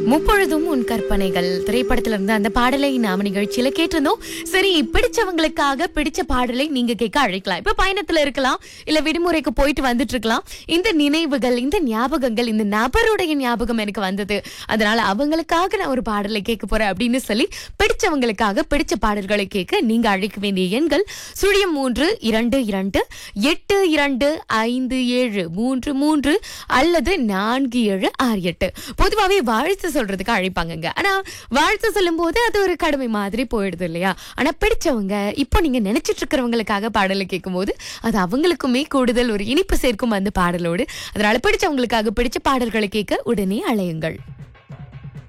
முப்பொழுதும் உன் கற்பனைகள் திரைப்படத்துல இருந்து அந்த பாடலை நாம நிகழ்ச்சியில கேட்டிருந்தோம் சரி பிடிச்சவங்களுக்காக பிடிச்ச பாடலை நீங்க கேட்க அழைக்கலாம் இப்ப பயணத்துல இருக்கலாம் இல்ல விடுமுறைக்கு போயிட்டு வந்துட்டு இருக்கலாம் இந்த நினைவுகள் இந்த ஞாபகங்கள் இந்த நபருடைய ஞாபகம் எனக்கு வந்தது அதனால அவங்களுக்காக நான் ஒரு பாடலை கேட்க போறேன் அப்படின்னு சொல்லி பிடிச்சவங்களுக்காக பிடிச்ச பாடல்களை கேட்க நீங்க அழைக்க வேண்டிய எண்கள் சுழியம் மூன்று இரண்டு இரண்டு எட்டு இரண்டு ஐந்து ஏழு மூன்று மூன்று அல்லது நான்கு ஏழு ஆறு எட்டு பொதுவாகவே வாழ்த்து சொல்றதுக்கு அழைப்பாங்கங்க ஆனா வாழ்த்து சொல்லும் போது அது ஒரு கடமை மாதிரி போயிடுது இல்லையா ஆனா பிடிச்சவங்க இப்போ நீங்க நினைச்சிட்டு இருக்கிறவங்களுக்காக பாடலை கேட்கும்போது அது அவங்களுக்குமே கூடுதல் ஒரு இனிப்பு சேர்க்கும் அந்த பாடலோடு அதனால பிடிச்சவங்களுக்காக பிடிச்ச பாடல்களை கேட்க உடனே அழையுங்கள்